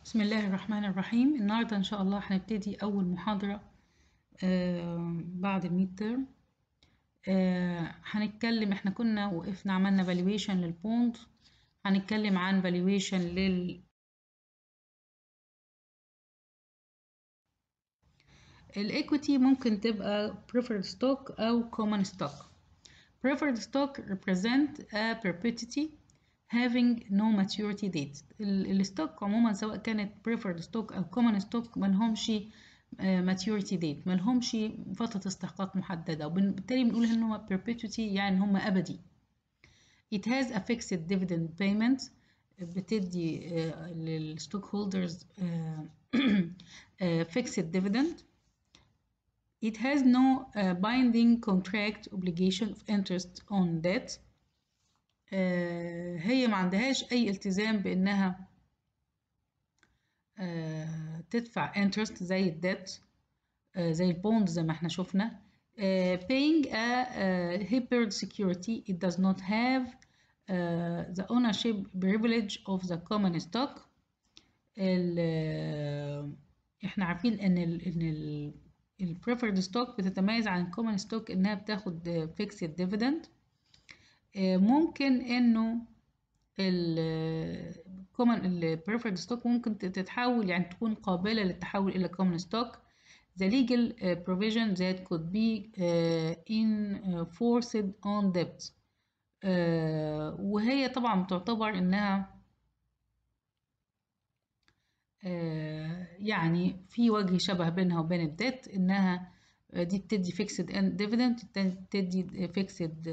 بسم الله الرحمن الرحيم النهاردة إن شاء الله هنبتدي أول محاضرة آه بعد الميد ترم آه هنتكلم احنا كنا وقفنا عملنا valuation للبوند هنتكلم عن valuation لل الإيكويتي ممكن تبقى preferred stock أو common stock preferred stock represent a perpetuity having no maturity date الستوك عموما سواء كانت preferred stock أو common stock ملهمش maturity date ملهمش فترة استحقاق محددة وبالتالي بنقول إن هو perpetuity يعني هم أبدي it has a fixed dividend payment بتدي للستوك هولدرز fixed dividend it has no uh, binding contract obligation of interest on debt هي ما عندهاش أي التزام بإنها تدفع interest زي الديت زي البوند زي ما احنا شفنا paying a hybrid security it does not have the ownership privilege of the common stock احنا عارفين ان ال ان ال البريفرد ستوك بتتميز عن الكومن ستوك انها بتاخد فيكسد ديفيدند ممكن انه الكومن البريفرد ستوك ممكن تتحول يعني تكون قابلة للتحول إلى common stock the legal uh, provision that could be uh, enforced on debt uh, وهي طبعا تعتبر إنها يعني في وجه شبه بينها وبين الديت إنها دي بتدي fixed dividend بتدي fixed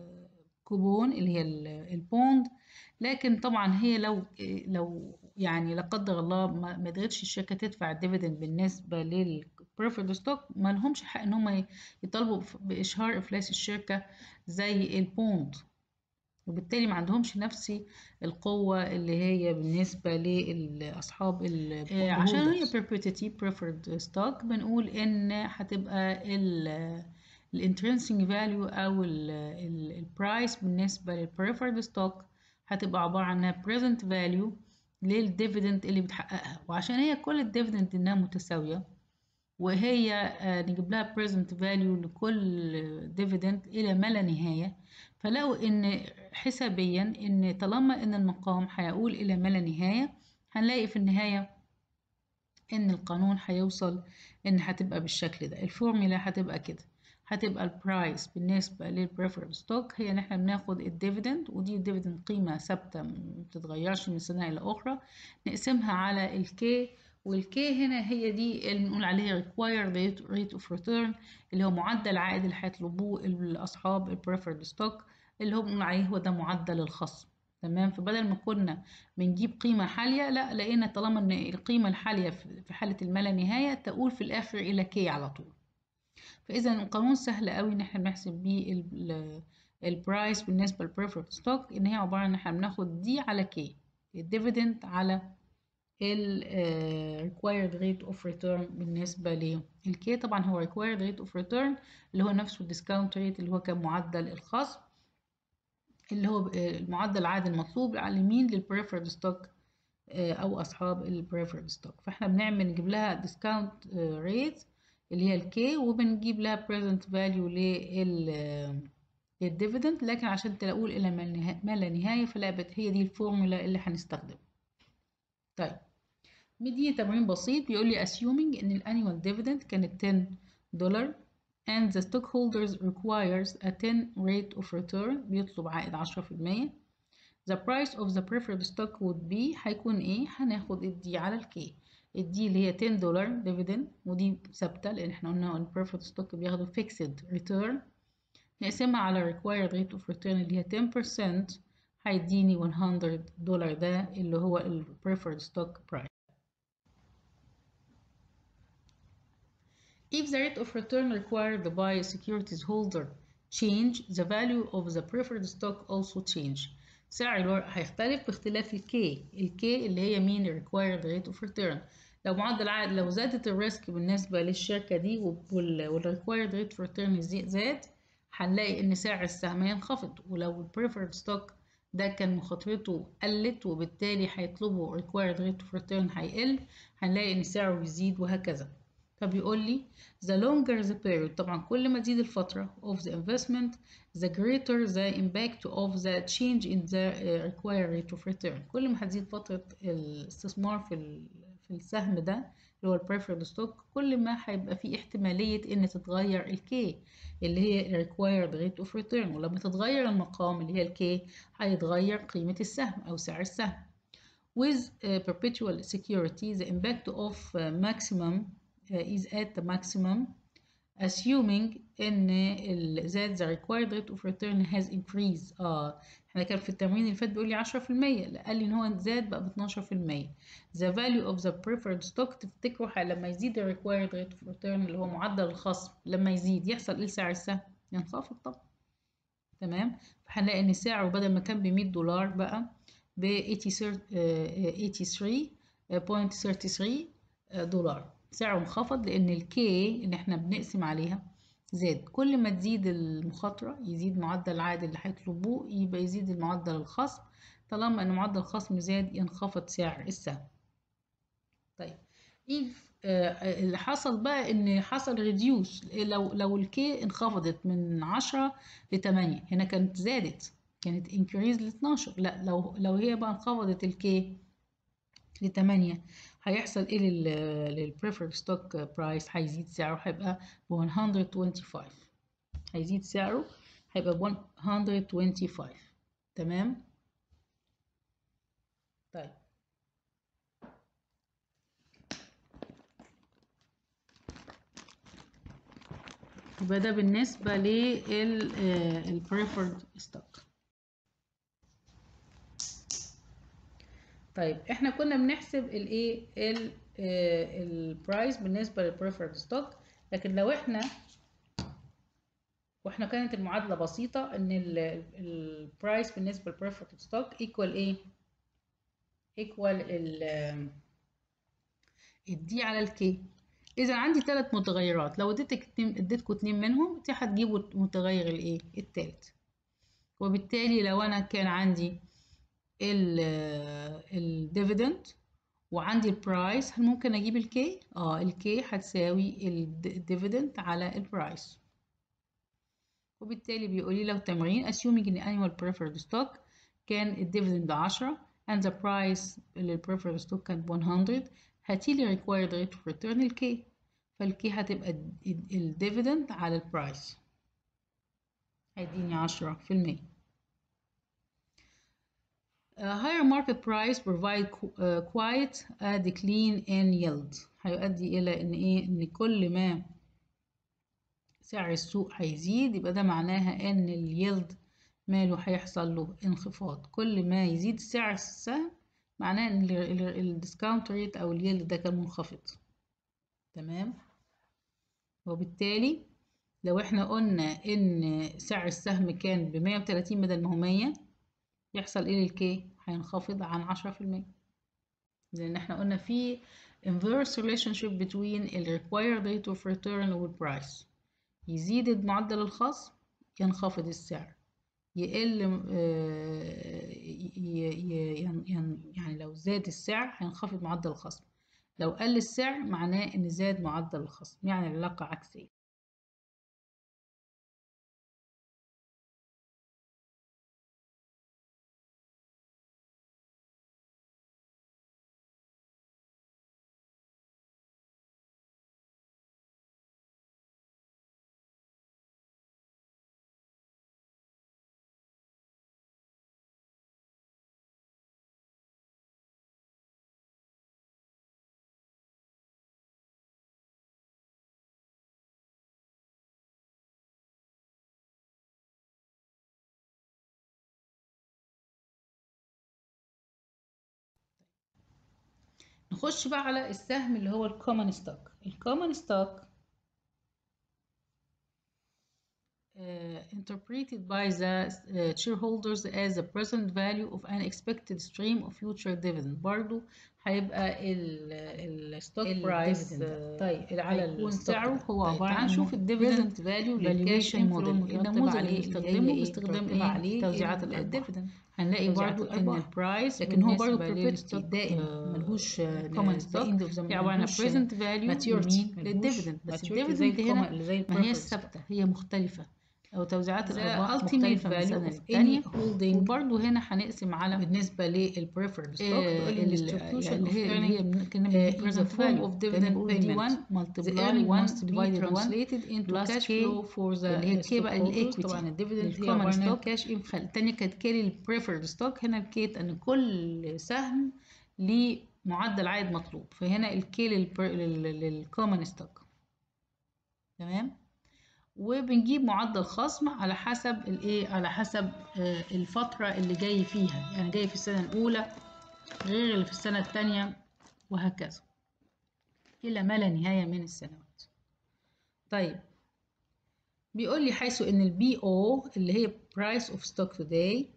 كوبون اللي هي البوند لكن طبعا هي لو لو يعني لا قدر الله ما قدرتش الشركه تدفع الديفيدند بالنسبه للبريفرد ستوك ما لهمش حق ان هم يطالبوا باشهار افلاس الشركه زي البوند وبالتالي ما عندهمش نفس القوة اللي هي بالنسبة لأصحاب عشان هي perpetuity preferred stock بنقول إن هتبقى ال الانترنسنج فاليو او البرايس بالنسبه للبريفرد ستوك هتبقى عباره عنها present value للديفيدند اللي بتحققها وعشان هي كل الديفيدند انها متساويه وهي نجيب لها present value لكل ديفيدند الى ما لا نهايه فلقوا ان حسابيا ان طالما ان المقام هيقول الى ما لا نهايه هنلاقي في النهايه ان القانون هيوصل ان هتبقى بالشكل ده الفورمولا هتبقى كده هتبقى البرايس بالنسبة للبريفرد ستوك هي ان احنا بناخد الديفيدند ودي الديفيدند قيمة ثابتة مبتتغيرش من سنة إلى أخرى نقسمها على الكي والكي هنا هي دي اللي بنقول عليها required rate of return اللي هو معدل عائد اللي هيطلبوه الأصحاب البريفرد ستوك اللي هو بنقول عليه هو ده معدل الخصم تمام فبدل ما كنا بنجيب قيمة حالية لا لقينا طالما ان القيمة الحالية في حالة الملا نهاية تقول في الآخر إلى كي على طول فاذا القانون سهل قوي ان احنا بنحسب بيه البرايس بالنسبه للبريفرد ستوك ان هي عباره عن ان احنا بناخد دي على كي الديفيدند على ال required rate of return بالنسبه للكي طبعا هو required rate of return اللي هو نفسه الديسكاونت ريت اللي هو كان معدل الخصم اللي هو المعدل العادي المطلوب على اليمين للبريفرد ستوك او اصحاب البريفرد ستوك فاحنا بنعمل نجيب لها ديسكاونت ريت اللي هي الكي وبنجيب لها present value لل للديفيدند لكن عشان تلاقوه إلى ما لا نهاية فلا هي دي الفورمولا اللي هنستخدمها طيب مديني تمرين بسيط بيقول لي assuming إن الانnual dividend كانت 10 دولار and the stockholders requires a 10 rate of return بيطلب عائد 10% the price of the preferred stock would be هيكون ايه هناخد الدي على الكي الدي اللي هي 10 دولار ديفيدند ودي ثابته لان احنا قلنا البريفرد ستوك بياخدوا فيكسد ريتيرن نقسمها على required rate of return اللي هي 10% هيديني 100 دولار ده اللي هو البريفرد ستوك برايس If the rate of return required by a securities holder change, the value of the preferred stock also change. سعر الورق هيختلف باختلاف الكي الكي اللي هي مين required rate of return لو معدل عائد لو زادت الريسك بالنسبة للشركة دي والrequired rate of return زاد هنلاقي إن سعر السهم ينخفض ولو البريفرد ستوك ده كان مخاطرته قلت وبالتالي هيطلبوا required rate of return هيقل هنلاقي ان سعره بيزيد وهكذا فبيقول لي the longer the period طبعا كل ما تزيد الفترة of the investment the greater the impact of the change in the required rate of return كل ما هتزيد فترة الاستثمار في في السهم ده اللي هو البريفرد ستوك كل ما هيبقى في احتمالية ان تتغير الكي اللي هي required rate of return ولما تتغير المقام اللي هي الكي هيتغير قيمة السهم او سعر السهم with uh, perpetual security the impact of uh, maximum uh, is at the maximum assuming ان that the required rate of return has increased اه احنا كان في التمرين اللي فات بيقول لي 10% لا قال لي ان هو زاد بقى ب 12% the value of the preferred stock تفتكروا لما يزيد ال required rate of return اللي هو معدل الخصم لما يزيد يحصل ايه لسعر السهم ينخفض طبعا تمام فهنلاقي ان سعره بدل ما كان ب 100 دولار بقى ب 83.33 دولار سعره انخفض لان الكي اللي احنا بنقسم عليها زاد كل ما تزيد المخاطرة يزيد معدل العائد اللي هيطلبوه يبقى يزيد المعدل الخصم طالما ان معدل الخصم زاد ينخفض سعر السهم طيب إيف آه اللي حصل بقى ان حصل ريديوس لو لو الكي انخفضت من 10 ل 8 هنا كانت زادت كانت انكريز ل 12 لا لو لو هي بقى انخفضت الكي ل 8 هيحصل ايه للبريفر ستوك برايس هيزيد سعره هيبقى ب 125 هيزيد سعره هيبقى ب 125 تمام طيب يبقى ده بالنسبة للبريفرد ستوك طيب احنا كنا بنحسب الايه البرايس بالنسبه للبريفرد ستوك لكن لو احنا واحنا كانت المعادله بسيطه ان البرايس بالنسبه للبريفرد ستوك ايكوال ايه ايكوال ال الدي على الكي اذا عندي ثلاث متغيرات لو اديتك اديتكم اتنين منهم دي هتجيبوا متغير الايه التالت وبالتالي لو انا كان عندي الديفيدند وعندي البرايس هل ممكن اجيب الكي اه الكي هتساوي الديفيدند على البرايس وبالتالي بيقول لي لو تمرين assuming ان annual preferred stock كان الديفيدند 10 and the price للpreferred stock كان 100 هاتيلي required rate of return الكي فالكي هتبقى الديفيدند على البرايس هيديني 10% A higher market price provide uh, quite a decline in yield هيؤدي إلى إن إيه إن كل ما سعر السوق هيزيد يبقى ده معناها إن اليلد ماله هيحصل له انخفاض كل ما يزيد سعر السهم معناه إن الديسكاونت ريت أو اليلد ده كان منخفض تمام وبالتالي لو احنا قلنا إن سعر السهم كان بمية وتلاتين بدل ما هو مية يحصل ايه للكي هينخفض عن عشرة في المية لان احنا قلنا في inverse relationship between ال required rate of return وال price يزيد معدل الخصم ينخفض السعر يقل يعني لو زاد السعر هينخفض معدل الخصم لو قل السعر معناه ان زاد معدل الخصم يعني العلاقة عكسية نخش بقى على السهم اللي هو الكومن ستوك الكومن ستوك interpreted by the uh, shareholders as the present value of an expected stream of future dividend برضو هيبقى الستوك برايس طيب على هيكون الستوك سعره ده. هو طيب عبارة تعال عن نشوف إنه الديفيدند present فاليو valuation للكاش model. موديل المترتب النموذج عليه اللي اللي هي بنستخدمه إيه؟ باستخدام مترتب ايه عليه توزيعات ال- الارباح الديفيدند. هنلاقي توزيعات برضو ان الأرباح. البرايس لكن هو برضو بالنسبه perpetual للستوك دائم آه، ملهوش common stock هي عباره عن ملهوش present value maturity لمين ملهوش للديفيدند بس maturity زي الديفيدند الكومن هنا اللي زي ما هي الpreferred stock. الثابته هي مختلفه او توزيعات The الارباح ultimate مختلفه من value سنه of any للتانيه holding وبرضو هنا هنقسم على بالنسبة للبريفرد ستوك آه، بيقول ال- لي distribution اللي of هي اللي هي earning من- كنا آه، بنقول is a present form value of كان dividend بنقول دي payment. 1 The multiply earning 1 must be divided 1 translated into plus cash K flow for the اللي هي K بقى stockholders. الايكويتي طبعا الديفيدند هي الكومن عبارة عن ستوك كاش انفلو التانية كانت كيري البريفرد ستوك هنا الكيت ان كل سهم ليه معدل عائد مطلوب فهنا الكي للكومن ستوك تمام وبنجيب معدل خصم على حسب الايه على حسب آه، الفترة اللي جاي فيها يعني جاي في السنة الأولى غير اللي في السنة التانية وهكذا إلى ما لا نهاية من السنوات طيب بيقول لي حيث ان البي او اللي هي price of stock today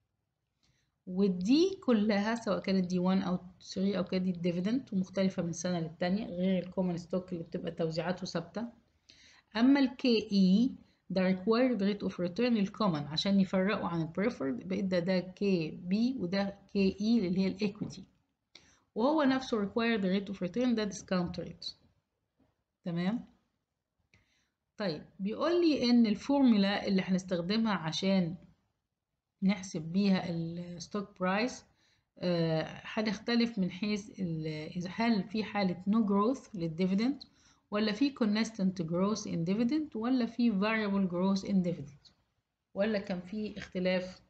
والدي كلها سواء كانت دي 1 او 3 او كانت دي الديفيدند ومختلفة من سنة للتانية غير الكومن ستوك اللي بتبقى توزيعاته ثابتة اما الكي اي ده required rate of return الكومن عشان يفرقوا عن البريفرد بقيت ده ده كي بي وده كي اي اللي هي الايكويتي وهو نفسه required rate of return ده discount rate تمام طيب بيقول لي ان الفورمولا اللي هنستخدمها عشان نحسب بيها الستوك برايس هنختلف من حيث ال- اذا هل في حالة no growth للديفيدند ولا في constant growth in dividend ولا في variable growth in dividend ولا كان في اختلاف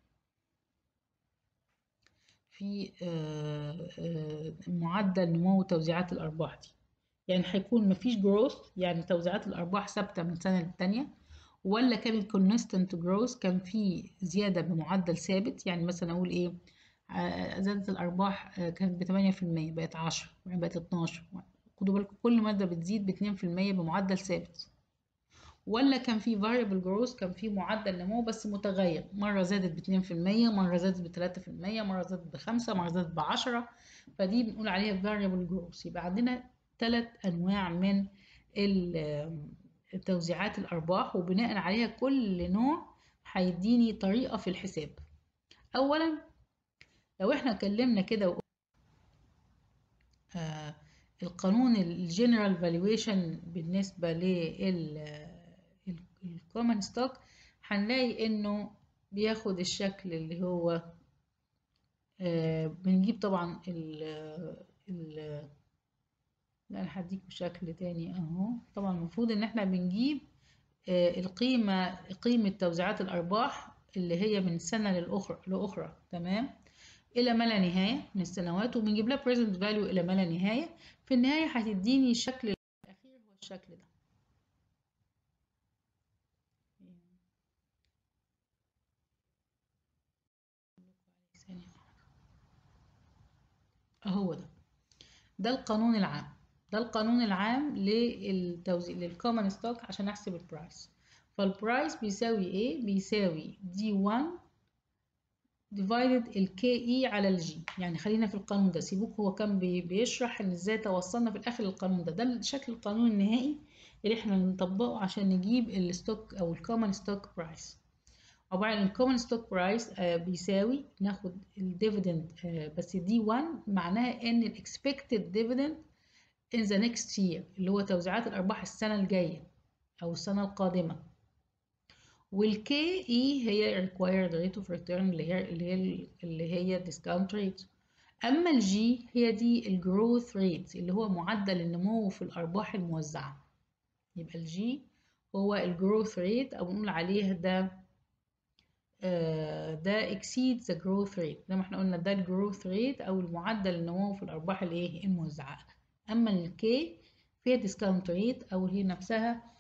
في آه، آه، معدل نمو توزيعات الأرباح دي يعني هيكون مفيش جروث يعني توزيعات الأرباح ثابتة من سنة للتانية ولا كان الكونستنت جروث كان في زيادة بمعدل ثابت يعني مثلا أقول إيه آه، زادت الأرباح آه، كانت بتمانية في المية بقت عشرة وبعدين بقت اتناشر خدوا بالكم كل مادة بتزيد باتنين في المية بمعدل ثابت ولا كان في variable growth كان في معدل نمو بس متغير مرة زادت باتنين في المية مرة زادت بتلاتة في المية مرة زادت بخمسة مرة زادت بعشرة فدي بنقول عليها variable growth يبقى عندنا ثلاث أنواع من ال- توزيعات الأرباح وبناء عليها كل نوع هيديني طريقة في الحساب أولا لو احنا اتكلمنا كده وقلنا آه القانون الجنرال فالويشن بالنسبة للكومن ستوك هنلاقي انه بياخد الشكل اللي هو آه بنجيب طبعا ال ال لا انا هديكوا شكل تاني اهو طبعا المفروض ان احنا بنجيب آه القيمة قيمة توزيعات الارباح اللي هي من سنة للأخرى لأخرى تمام إلى ما لا نهاية من السنوات وبنجيب لها present value إلى ما لا نهاية في النهاية هتديني الشكل الأخير هو الشكل ده أهو ده ده القانون العام ده القانون العام للتوزيع للكومن ستوك عشان أحسب البرايس فالبرايس بيساوي إيه؟ بيساوي دي 1 divided ال KE على ال G يعني خلينا في القانون ده سيبوك هو كان بي- بيشرح ان ازاي توصلنا في الاخر للقانون ده ده شكل القانون النهائي اللي احنا بنطبقه عشان نجيب الستوك او الكومن ستوك برايس عبارة عن الكومن ستوك برايس بيساوي ناخد الديفيدند بس دي 1 معناها ان الاكسبكتد ديفيدند in the next year اللي هو توزيعات الارباح السنة الجاية او السنة القادمة والكي اي هي required rate of return اللي هي اللي هي اللي هي discount rate اما الجي هي دي الجروث ريت اللي هو معدل النمو في الارباح الموزعه يبقى الجي هو الجروث ريت او نقول عليه ده آه ده exceeds the growth rate زي ما احنا قلنا ده الجروث ريت او المعدل النمو في الارباح الايه الموزعه اما الكي فيها discount rate او هي نفسها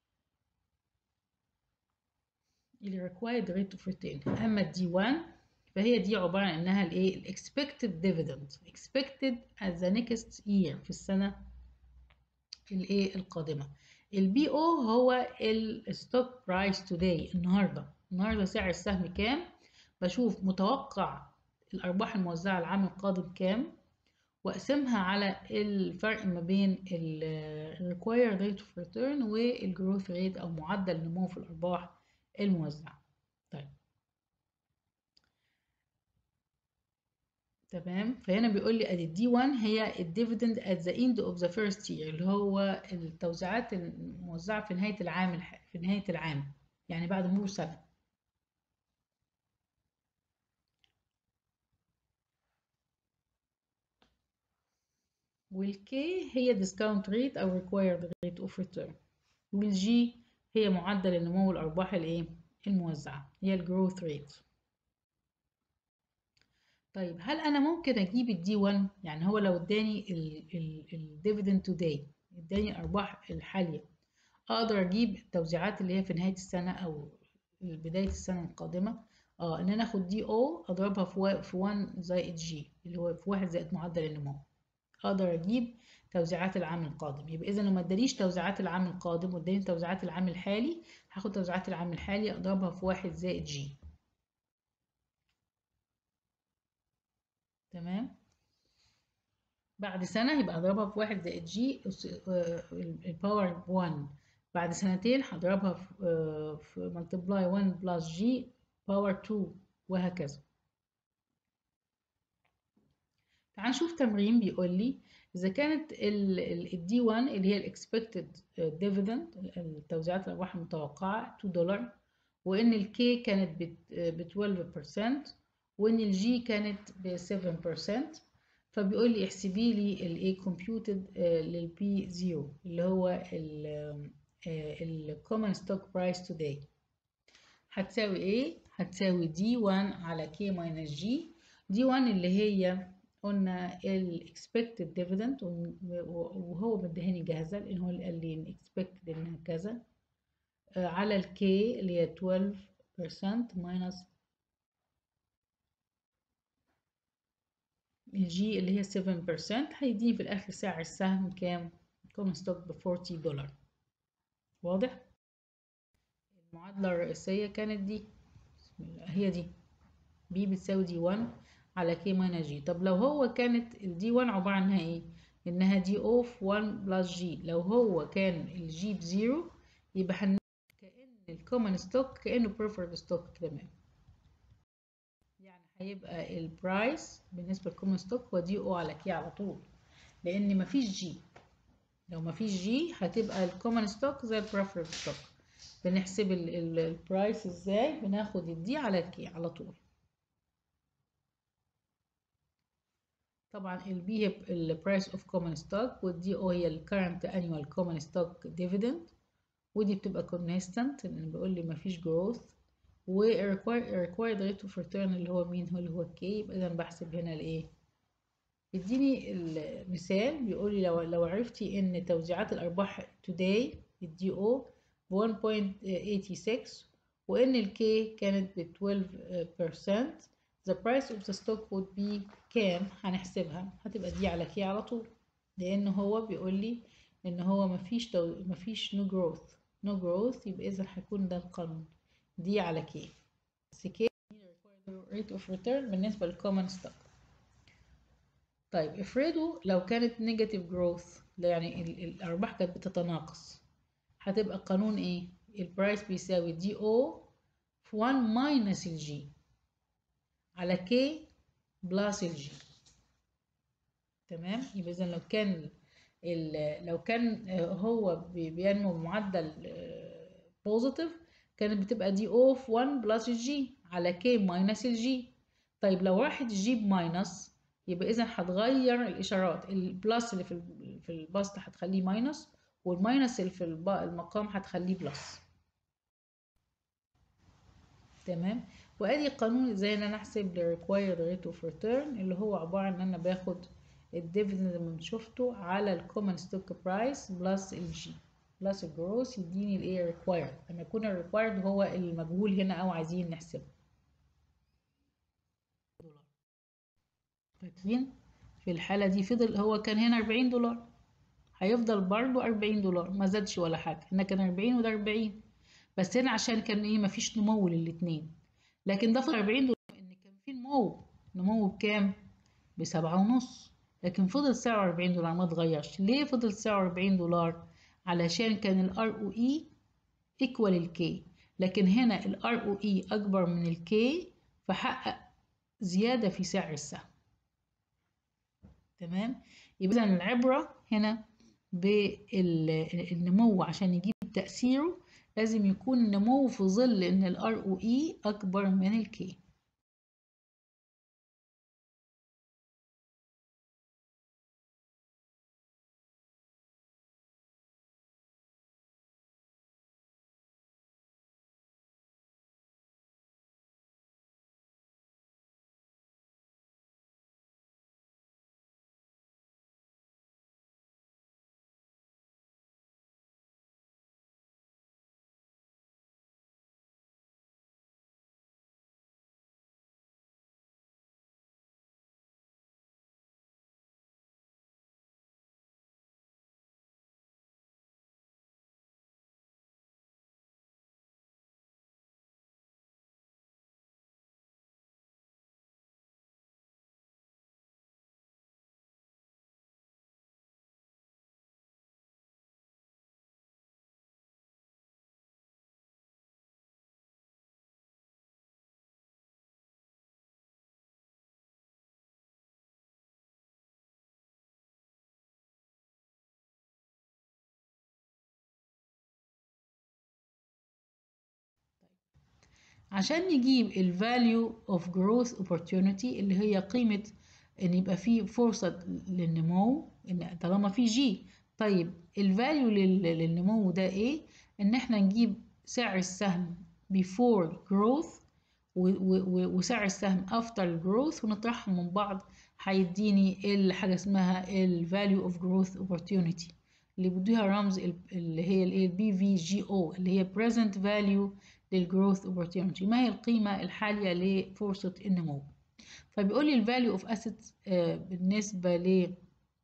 ال required rate of return اما الدي 1 فهي دي عبارة عن انها الايه ال expected dividend expected at the next year في السنة الايه القادمة البي او هو الستوك برايس today النهاردة النهاردة سعر السهم كام بشوف متوقع الارباح الموزعة العام القادم كام واقسمها على الفرق ما بين ال required rate of return وال growth rate او معدل النمو في الارباح الموزعه طيب تمام فهنا بيقول لي ادي دي 1 هي الديفيدند at the end of the first year اللي هو التوزيعات الموزعه في نهايه العام الح... في نهايه العام يعني بعد مرور سنه والكي هي discount rate أو required rate of return والجي هي معدل النمو الأرباح الإيه؟ الموزعة هي الجروث ريت طيب هل أنا ممكن أجيب الدي 1 يعني هو لو اداني الديفيدند توداي اداني الأرباح الحالية أقدر أجيب التوزيعات اللي هي في نهاية السنة أو بداية السنة القادمة اه إن أنا آخد دي أو أضربها في في 1 زائد جي اللي هو في 1 زائد معدل النمو اقدر اجيب توزيعات العام القادم يبقى اذا لو ما ادانيش توزيعات العام القادم واداني توزيعات العام الحالي هاخد توزيعات العام الحالي اضربها في واحد زائد جي تمام بعد سنة يبقى هضربها في واحد زائد جي الباور 1 بعد سنتين هضربها في في ملتبلاي 1 بلس جي باور 2 وهكذا تعال نشوف تمرين بيقول لي إذا كانت الدي 1 اللي هي الاكسبكتد ديفيدند التوزيعات الأرباح المتوقعة 2 دولار وإن الكي كانت ب 12% وإن الجي كانت ب 7% فبيقول لي احسبي لي الايه كومبيوتد للبي 0 اللي هو الكومن ستوك برايس توداي هتساوي ايه؟ هتساوي دي 1 على كي ماينس جي دي 1 اللي هي قلنا ال expected dividend وهو مديهاني جاهزة لأن هو اللي قال لي expected إنها كذا على ال K اللي هي 12% minus ال G اللي هي 7% هيديني في الآخر سعر السهم كام؟ common stock ب 40 دولار واضح؟ المعادلة الرئيسية كانت دي بسم الله هي دي B بتساوي دي 1 على كي ماينس جي طب لو هو كانت الدي 1 عبارة عنها ايه انها دي او في 1 بلس جي لو هو كان الجي بزيرو يبقى هن كأن الكومن ستوك كأنه بريفرد ستوك تمام يعني هيبقى البرايس بالنسبة للكومن ستوك هو دي او على كي على طول لان مفيش جي لو مفيش جي هتبقى الكومن ستوك زي البريفرد ستوك بنحسب البرايس ازاي بناخد الدي على الكي على طول طبعا البي هي البرايس اوف كومن ستوك والدي او هي الكرنت انيوال كومن ستوك ديفيدند ودي بتبقى كونستانت لان بيقول لي مفيش جروث والريكوايرد ريت اوف ريتيرن اللي هو مين هو اللي هو الكي يبقى اذا بحسب هنا الايه يديني المثال بيقول لي لو لو عرفتي ان توزيعات الارباح today الدي او ب 1.86 وان الكي كانت ب 12% the price of the stock would be كام هنحسبها هتبقى دي على كي على طول لان هو بيقول لي ان هو مفيش تو... مفيش no growth no growth يبقى اذا هيكون ده القانون دي على كي بس كي rate of return بالنسبه للكومن ستوك طيب افرضوا لو كانت negative growth يعني الارباح كانت بتتناقص هتبقى قانون ايه البرايس بيساوي دي او في 1 ماينس الجي على كي بلس الجي تمام يبقى اذا لو كان لو كان هو بينمو بمعدل بوزيتيف كانت بتبقى دي او في 1 بلس الجي على كي ماينس الجي طيب لو راحت الجي بماينس يبقى اذا هتغير الاشارات البلس اللي في في البسط هتخليه ماينس والماينس اللي في المقام هتخليه بلس تمام وادي قانون ازاي ان انا احسب ال required rate of return اللي هو عباره عن ان انا باخد الديفيدند اللي شفته على الكومن ستوك برايس بلس الجي بلس الجروس يديني الايه required لما يكون ال required هو المجهول هنا او عايزين نحسبه فاكرين في الحاله دي فضل هو كان هنا 40 دولار هيفضل برضه 40 دولار ما زادش ولا حاجه هنا كان 40 وده 40 بس هنا عشان كان ايه مفيش نمو للاتنين لكن ده في 40 دولار ان كان في نمو نمو بكام بسبعة ونص لكن فضل سعره 40 دولار ما اتغيرش ليه فضل سعره 40 دولار علشان كان الار او اي ايكوال الكي لكن هنا الار او اي اكبر من الكي فحقق زياده في سعر السهم تمام يبقى إذن العبره هنا بالنمو عشان يجيب تاثيره لازم يكون النمو في ظل ان الار او اي اكبر من الكي عشان نجيب ال value of growth opportunity اللي هي قيمة إن يبقى في فرصة للنمو إن طالما في جي طيب ال value لل- للنمو ده إيه؟ إن إحنا نجيب سعر السهم before growth و- و- و- وسعر السهم after growth ونطرحهم من بعض هيديني ال- حاجة اسمها ال value of growth opportunity اللي بديها رمز ال- اللي هي الايه البي في جي او اللي هي present value للجروث opportunity ما هي القيمة الحالية لفرصة النمو فبيقول لي الفاليو اوف اسيتس بالنسبة ل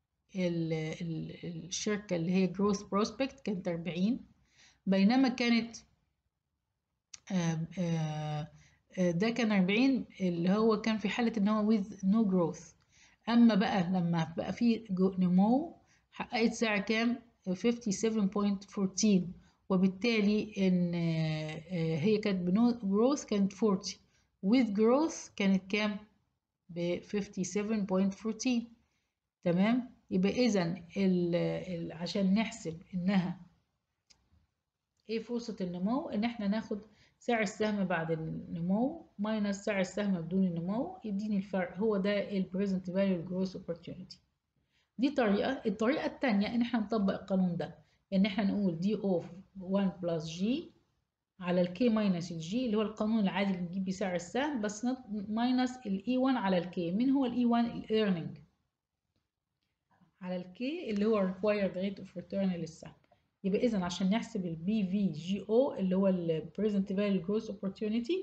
الشركة اللي هي جروث بروسبكت كانت 40 بينما كانت آه، آه، آه، ده كان 40 اللي هو كان في حالة ان هو with no growth اما بقى لما بقى في جو- نمو حققت سعر كام 57.14 وبالتالي ان آه، آه، هي كانت بنو growth كانت 40 with growth كانت كام ب 57.14 تمام يبقى اذا ال- ال- عشان نحسب انها ايه فرصة النمو ان احنا ناخد سعر السهم بعد النمو ماينس سعر السهم بدون النمو يديني الفرق هو ده ال present value growth opportunity دي طريقة الطريقة التانية ان احنا نطبق القانون ده ان احنا نقول دي اوف 1 بلس جي على الكي ماينس الجي اللي هو القانون العادي اللي بنجيب بيه سعر السهم بس ماينس الاي 1 على الكي مين هو الاي 1 الايرنينج على الكي اللي هو required rate of return للسهم يبقى اذا عشان نحسب البي في جي او اللي هو ال present value growth opportunity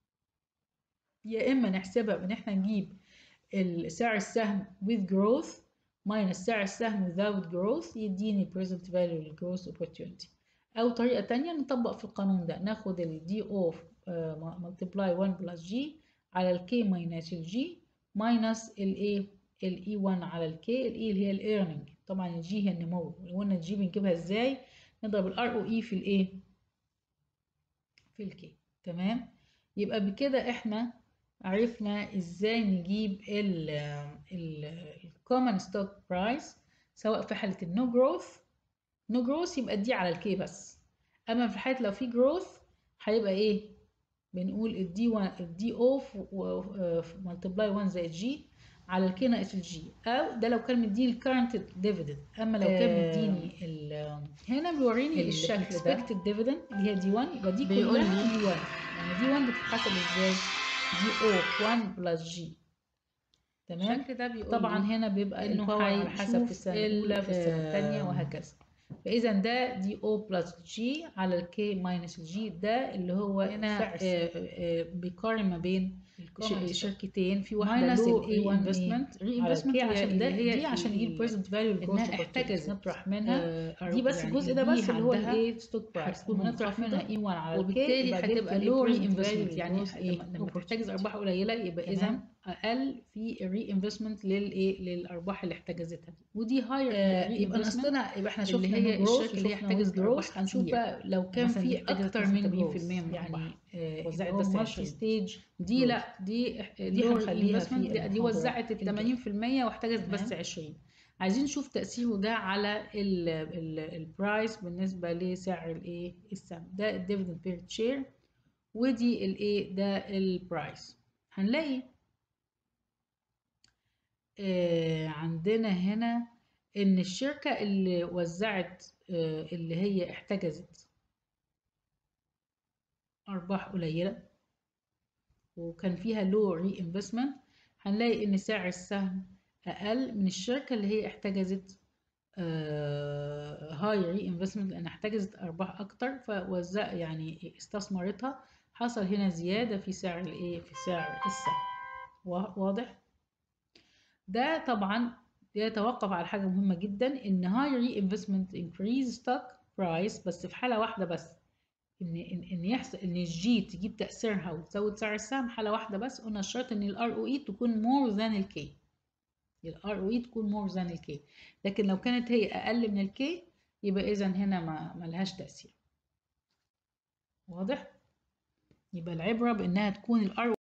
يا اما نحسبها بان احنا نجيب ال- سعر السهم with growth minus سعر السهم without growth يديني present value growth opportunity او طريقه تانية نطبق في القانون ده ناخد ال d of uh, multiply 1 plus g على ال k minus ال g minus ال a ال e1 على ال k ال e اللي هي ال earning طبعا ال g هي النمو وقلنا ال g بنجيبها ازاي نضرب ال ROE في ال a في ال k تمام يبقى بكده احنا عرفنا ازاي نجيب ال ال common stock price سواء في حالة ال no growth no growth يبقى دي على الكي بس اما في حالة لو في growth هيبقى ايه بنقول الدي 1 الدي اوف ملتبلاي 1 زائد جي على الكي ناقص الجي او ده لو كان مديني الكرنت ديفيدند اما لو كان آه. مديني ال- هنا بيوريني الشكل ده. الاكسبكتد ديفيدند اللي هي دي 1 يبقى دي بيقول كلها لي- دي 1 يعني دي 1 بتتحسب ازاي دي او 1 بلس جي تمام الشكل ده بيقول طبعا لي هنا بيبقى إنه الباور على حسب هيشوف في السنه ال- الاولى في السنه الثانيه آم، وهكذا فاذا ده دي او بلس جي على الكي ماينس الجي ده اللي هو هنا سعر آه، آه، بيقارن ما بين ش- الcommon stock. شركتين في واحده ماينس له ال A1 investment إيه؟ على reinvestment الكي هي عشان ده اللي هي دي عشان يجيب ال- present value إنها growth احتجزت. opportunity نطرح منها آه، دي بس يعني الجزء ده دي بس اللي هو عندها الايه ستوك برايس هتكون ونطرح منها منخفضة، اي 1 على الكي وبالتالي يبقى هتبقى تبقى ال لو present ري انفستمنت value يعني growth إيه؟ إيه؟ لما opportunity. بتحتجز ارباح قليله يبقى اذا تمام. اقل في الري انفستمنت للايه للارباح اللي احتجزتها دي ودي هاير آه يبقى نصنا يبقى احنا شفنا اللي هي الجروث الشركه اللي هي وشفنا احتجزت جروث ارباح هنشوف كتير. بقى لو كان مثلا في احتجزت اكتر مثلاً من 80% من يعني الارباح آه، وزعت اللي هو بس مالتي 20 ستيج دي جروث. لا دي دي دي هنخليها investment، في دي, دي المحاضرة وزعت ال الجاية. 80% واحتجزت بس تمام. 20 عايزين نشوف تأثيره ده على البرايس بالنسبة لسعر الايه السهم ده الديفيدند بير شير ودي الايه ده البرايس هنلاقي آه عندنا هنا ان الشركة اللي وزعت آه اللي هي احتجزت ارباح قليلة وكان فيها لو ري انفستمنت هنلاقي ان سعر السهم اقل من الشركة اللي هي احتجزت هاي ري انفستمنت لان احتجزت ارباح اكتر فوزع يعني استثمرتها حصل هنا زيادة في سعر الايه في سعر السهم وا- واضح ده طبعا يتوقف على حاجة مهمة جدا ان هاي ري انفستمنت increase stock price بس في حالة واحدة بس ان ان ان يحصل ان الجي تجيب تأثيرها وتزود سعر السهم حالة واحدة بس قلنا الشرط ان الار او اي تكون more than الكي الار او اي تكون more than الكي لكن لو كانت هي اقل من الكي يبقى اذا هنا ما ملهاش تأثير واضح يبقى العبرة بانها تكون الار